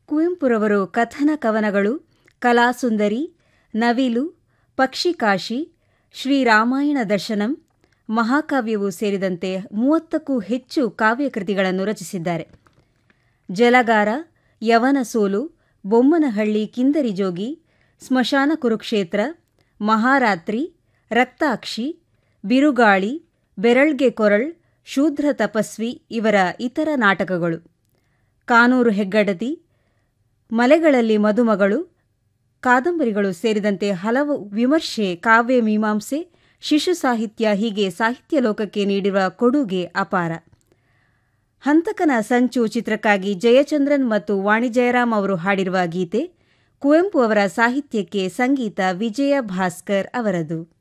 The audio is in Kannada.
ಕುವೆಂಪುರವರು ಕಥನ ಕವನಗಳು ಕಲಾಸುಂದರಿ ನವಿಲು ಪಕ್ಷಿಕಾಶಿ ಶ್ರೀರಾಮಾಯಣ ದರ್ಶನಂ ಮಹಾಕಾವ್ಯವು ಸೇರಿದಂತೆ ಮೂವತ್ತಕ್ಕೂ ಹೆಚ್ಚು ಕಾವ್ಯಕೃತಿಗಳನ್ನು ರಚಿಸಿದ್ದಾರೆ ಜಲಗಾರ ಯವನ ಸೋಲು ಬೊಮ್ಮನಹಳ್ಳಿ ಕಿಂದರಿ ಜೋಗಿ ಸ್ಮಶಾನ ಕುರುಕ್ಷೇತ್ರ ಮಹಾರಾತ್ರಿ ರಕ್ತಾಕ್ಷಿ ಬಿರುಗಾಳಿ ಬೆರಳ್ಗೆ ಕೊರಳ್ ಶೂದ್ರ ತಪಸ್ವಿ ಇವರ ಇತರ ನಾಟಕಗಳು ಕಾನೂರು ಹೆಗ್ಗಡತಿ ಮಲೆಗಳಲ್ಲಿ ಮದುಮಗಳು ಕಾದಂಬರಿಗಳು ಸೇರಿದಂತೆ ಹಲವು ವಿಮರ್ಶೆ ಕಾವ್ಯ ಮೀಮಾಂಸೆ ಶಿಶು ಸಾಹಿತ್ಯ ಹೀಗೆ ಸಾಹಿತ್ಯ ಲೋಕಕ್ಕೆ ನೀಡಿರುವ ಕೊಡುಗೆ ಅಪಾರ ಹಂತಕನ ಸಂಚು ಚಿತ್ರಕ್ಕಾಗಿ ಜಯಚಂದ್ರನ್ ಮತ್ತು ವಾಣಿ ಜಯರಾಮ್ ಅವರು ಹಾಡಿರುವ ಗೀತೆ ಕುವೆಂಪು ಅವರ ಸಾಹಿತ್ಯಕ್ಕೆ ಸಂಗೀತ ವಿಜಯ ಭಾಸ್ಕರ್ ಅವರದು